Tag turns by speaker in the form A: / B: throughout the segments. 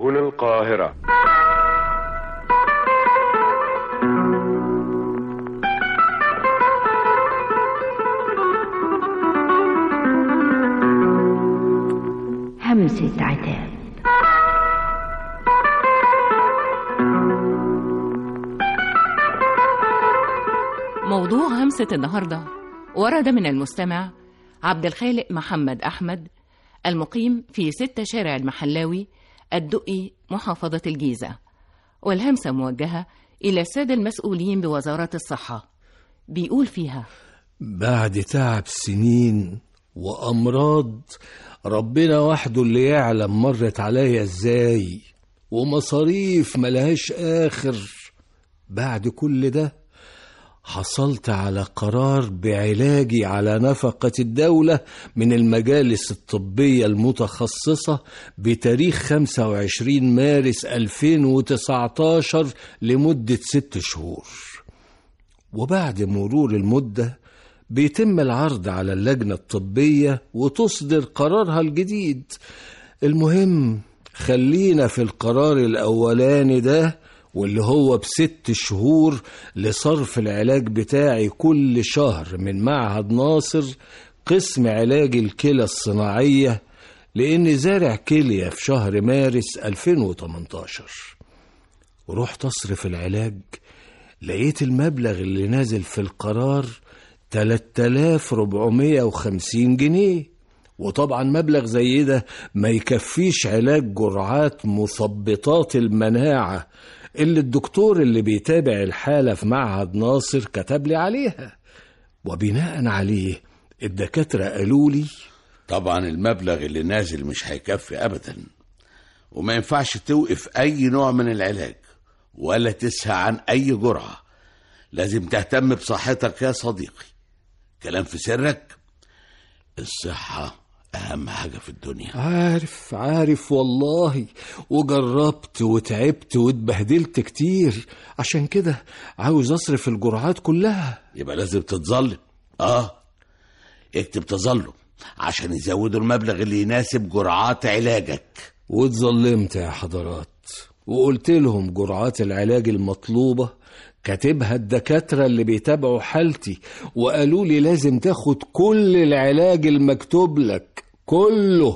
A: سهول القاهرة
B: همسة عتاب
C: موضوع همسة النهاردة ورد من المستمع عبد الخالق محمد أحمد المقيم في ستة شارع المحلاوي الدقي محافظة الجيزة والهمسة موجهة إلى السادة المسؤولين بوزارة الصحة بيقول فيها
D: بعد تعب سنين وأمراض ربنا وحده اللي يعلم مرت عليا ازاي ومصاريف ملهاش آخر بعد كل ده حصلت على قرار بعلاجي على نفقة الدولة من المجالس الطبية المتخصصة بتاريخ 25 مارس 2019 لمدة ست شهور وبعد مرور المدة بيتم العرض على اللجنة الطبية وتصدر قرارها الجديد المهم خلينا في القرار الأولاني ده واللي هو بست شهور لصرف العلاج بتاعي كل شهر من معهد ناصر قسم علاج الكلى الصناعية لأني زارع كلية في شهر مارس 2018 ورحت أصرف العلاج لقيت المبلغ اللي نازل في القرار 3450 جنيه وطبعا مبلغ زي ده ما يكفيش علاج جرعات مثبطات المناعة اللي الدكتور اللي بيتابع الحالة في معهد ناصر كتب لي عليها وبناء عليه الدكاترة قالوا لي
E: طبعا المبلغ اللي نازل مش هيكفي ابدا وما ينفعش توقف اي نوع من العلاج ولا تسهى عن اي جرعه لازم تهتم بصحتك يا صديقي كلام في سرك الصحه اهم حاجه في الدنيا
D: عارف عارف والله وجربت وتعبت واتبهدلت كتير عشان كده عاوز اصرف الجرعات كلها
E: يبقى لازم تتظلم اه اكتب تظلم عشان يزودوا المبلغ اللي يناسب جرعات علاجك
D: واتظلمت يا حضرات وقلت لهم جرعات العلاج المطلوبة كاتبها الدكاترة اللي بيتابعوا حالتي وقالوا لي لازم تاخد كل العلاج المكتوب لك كله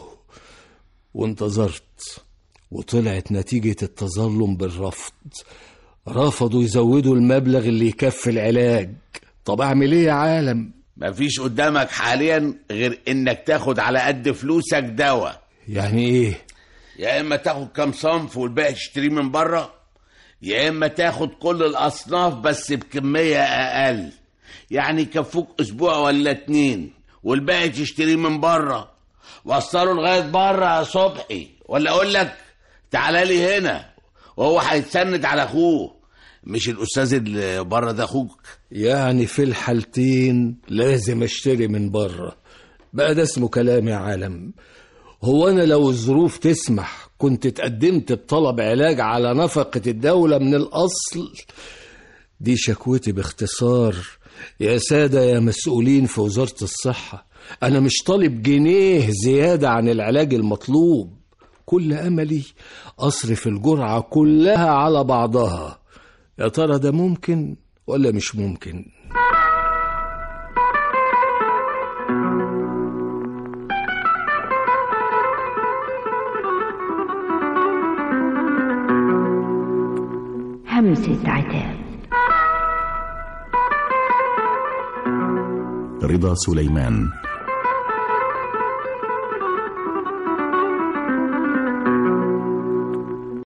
D: وانتظرت وطلعت نتيجة التظلم بالرفض رفضوا يزودوا المبلغ اللي يكفي العلاج طب اعمل ايه يا عالم
E: مفيش قدامك حاليا غير انك تاخد على قد فلوسك دواء
D: يعني ايه
E: يا اما تاخد كام صنف والباقي تشتريه من بره يا اما تاخد كل الاصناف بس بكميه اقل يعني يكفوك اسبوع ولا اتنين والباقي تشتريه من بره وصله لغايه بره يا صبحي ولا اقول لك تعالى لي هنا وهو هيتسند على اخوه مش الاستاذ اللي بره ده اخوك
D: يعني في الحالتين لازم اشتري من بره بقى ده اسمه كلام يا عالم هو انا لو الظروف تسمح كنت اتقدمت بطلب علاج على نفقة الدولة من الأصل دي شكوتي باختصار يا سادة يا مسؤولين في وزارة الصحة أنا مش طالب جنيه زيادة عن العلاج المطلوب كل أملي أصرف الجرعة كلها على بعضها يا ترى ده ممكن ولا مش ممكن
B: همسة عتاب
F: رضا سليمان